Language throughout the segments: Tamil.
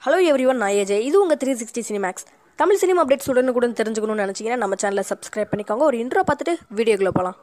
ஹலோ எவ்ரி ஒன் நான் ஏஜே இது உங்கள் three sixty Cinemax Tamil cinema updates உடனுக்குடன் தெரிஞ்சுக்கணும்னு நினச்சிங்கன்னா நம்ம சேனலை சப்ஸ்கிரைப் பண்ணிக்கோங்க ஒரு இன்ட்ரோ பார்த்துட்டு வீடியோக்குள்ளே போகலாம்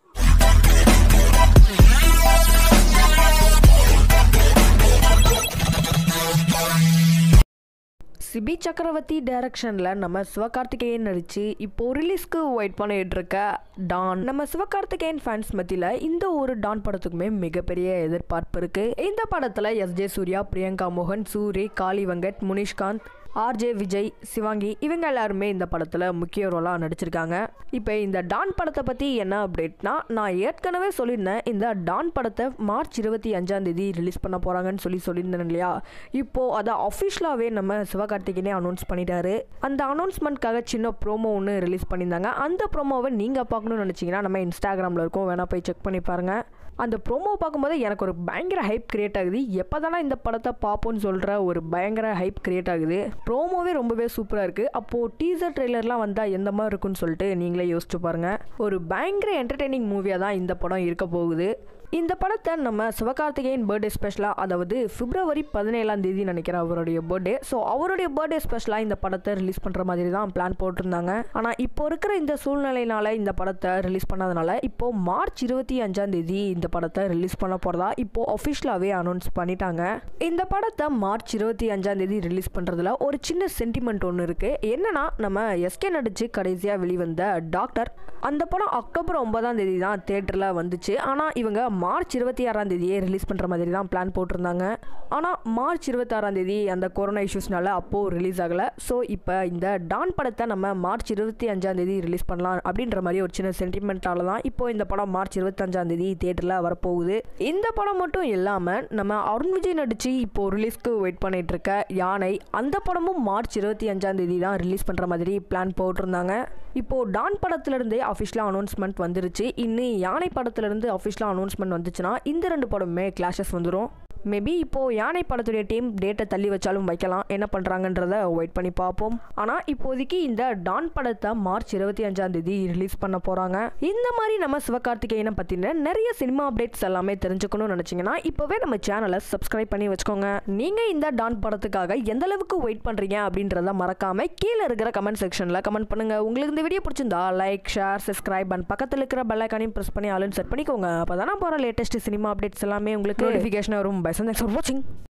சிபி சக்கரவர்த்தி டைரக்ஷனில் நம்ம சிவகார்த்திகேயன் நடித்து இப்போ ரிலீஸ்க்கு வெயிட் பண்ணிட்டு இருக்க டான் நம்ம சிவகார்த்திகேயன் ஃபேன்ஸ் மத்தியில் இந்த ஒரு டான் படத்துக்குமே மிகப்பெரிய எதிர்பார்ப்பு இருக்கு இந்த படத்தில் எஸ் ஜே சூர்யா பிரியங்கா மோகன் சூரி காளி வெங்கட் முனிஷ்காந்த் ஆர்ஜே விஜய் சிவாங்கி இவங்க எல்லாருமே இந்த படத்தில் முக்கிய ரோலாக நடிச்சிருக்காங்க இப்போ இந்த டான் படத்தை பற்றி என்ன அப்டேட்னா நான் ஏற்கனவே சொல்லியிருந்தேன் இந்த டான் படத்தை மார்ச் இருபத்தி அஞ்சாம் தேதி ரிலீஸ் பண்ண போகிறாங்கன்னு சொல்லி சொல்லியிருந்தேன் இல்லையா இப்போது அதை அஃபிஷியலாகவே நம்ம சிவகார்த்திகேயனே அனௌன்ஸ் பண்ணிட்டாரு அந்த அனௌன்ஸ்மெண்ட்காக சின்ன ப்ரோமோ ஒன்று ரிலீஸ் பண்ணியிருந்தாங்க அந்த ப்ரோமோவை நீங்கள் பார்க்கணும்னு நினச்சிங்கன்னா நம்ம இன்ஸ்டாகிராமில் இருக்கோம் வேணால் போய் செக் பண்ணி பாருங்கள் அந்த ப்ரோமோ பார்க்கும்போது எனக்கு ஒரு பயங்கர ஹைப் கிரியேட் ஆகுது எப்போ தானே இந்த படத்தை பார்ப்போம்னு சொல்கிற ஒரு பயங்கர ஹைப் கிரியேட் ஆகுது ப்ரோமோவே ரொம்பவே சூப்பராக இருக்குது அப்போது டீசர் ட்ரெய்லர்லாம் வந்தால் எந்த மாதிரி இருக்குன்னு சொல்லிட்டு நீங்களே யோசிச்சு பாருங்கள் ஒரு பயங்கர என்டர்டெய்னிங் மூவியாக தான் இந்த படம் இருக்க போகுது இந்த படத்தை நம்ம சிவகார்த்திகேயன் பர்த்டே ஸ்பெஷலாக அதாவது பிப்ரவரி பதினேழாம் தேதி நினைக்கிறேன் அவருடைய பர்த்டே ஸோ அவருடைய பர்த்டே ஸ்பெஷலாக இந்த படத்தை ரிலீஸ் பண்ணுற மாதிரி தான் பிளான் போட்டிருந்தாங்க ஆனால் இப்போ இருக்கிற இந்த சூழ்நிலையினால இந்த படத்தை ரிலீஸ் பண்ணாதனால இப்போ மார்ச் இருபத்தி அஞ்சாம் தேதி இந்த படத்தை ரிலீஸ் பண்ண போகிறதா இப்போ அஃபிஷியலாகவே அனௌன்ஸ் பண்ணிட்டாங்க இந்த படத்தை மார்ச் இருபத்தி அஞ்சாம் தேதி ரிலீஸ் பண்ணுறதுல ஒரு சின்ன சென்டிமெண்ட் ஒன்று இருக்குது என்னன்னா நம்ம எஸ்கே நடிச்சு கடைசியாக வெளிவந்த டாக்டர் அந்த படம் அக்டோபர் ஒன்பதாம் தேதி தான் தேட்டரில் வந்துச்சு ஆனால் இவங்க மார்ச் இருபத்தி ஆறாம் தேதியே ரிலீஸ் பண்ணுற மாதிரி தான் பிளான் போட்டிருந்தாங்க ஆனால் மார்ச் இருபத்தாறாம் தேதி அந்த கொரோனா இஷ்யூஸ்னால அப்போது ரிலீஸ் ஆகலை ஸோ இப்போ இந்த டான் படத்தை நம்ம மார்ச் இருபத்தி அஞ்சாம் தேதி ரிலீஸ் பண்ணலாம் அப்படின்ற மாதிரி ஒரு சின்ன சென்டிமெண்ட்டால தான் இப்போ இந்த படம் மார்ச் இருபத்தஞ்சாம் தேதி தேட்டரில் வரப்போகுது இந்த படம் மட்டும் இல்லாமல் நம்ம அருண் விஜய் நடித்து இப்போ ரிலீஸ்க்கு வெயிட் பண்ணிட்டு இருக்க யானை அந்த படமும் மார்ச் இருபத்தி அஞ்சாம் தேதி தான் ரிலீஸ் பண்ணுற மாதிரி பிளான் போட்டிருந்தாங்க இப்போ டான் படத்துலேருந்தே அஃபிஷியலாக அனௌன்ஸ்மெண்ட் வந்துருச்சு இன்னும் யானை படத்துலேருந்து அஃபிஷியலாக அனௌன்ஸ்மெண்ட் வந்துச்சுன்னா இந்த ரெண்டு படமுமே கிளாஷஸ் வந்துடும் மேபி இப்போது யானை படத்துடைய டீம் டேட்டை தள்ளி வச்சாலும் வைக்கலாம் என்ன பண்ணுறாங்கன்றத வெயிட் பண்ணி பார்ப்போம் ஆனால் இப்போதைக்கு இந்த டான் படத்தை மார்ச் இருபத்தி அஞ்சாம் தேதி ரிலீஸ் பண்ண போகிறாங்க இந்த மாதிரி நம்ம சிவகார்த்திகேயனை பற்றின நிறைய சினிமா அப்டேட்ஸ் எல்லாமே தெரிஞ்சுக்கணும்னு நினச்சிங்கன்னா இப்போவே நம்ம சேனலை சப்ஸ்கிரைப் பண்ணி வச்சுக்கோங்க நீங்கள் இந்த டான் படத்துக்காக எந்த அளவுக்கு வெயிட் பண்ணுறீங்க அப்படின்றத மறக்காமல் கீழே இருக்கிற கமெண்ட் செக்ஷனில் கமெண்ட் பண்ணுங்கள் உங்களுக்கு இந்த வீடியோ பிடிச்சிருந்தா லைக் ஷேர் சப்ஸ்கிரைப் அண்ட் பக்கத்தில் இருக்கிற பெல் ஐக்கானையும் ப்ரெஸ் பண்ணி ஆளுன்னு செட் பண்ணிக்கோங்க அப்போ தான் போகிற லேட்டஸ்ட் சினிமா அப்டேட்ஸ் எல்லாமே உங்களுக்கு நோட்டிஃபிகேஷன் வரும் பை thanks for watching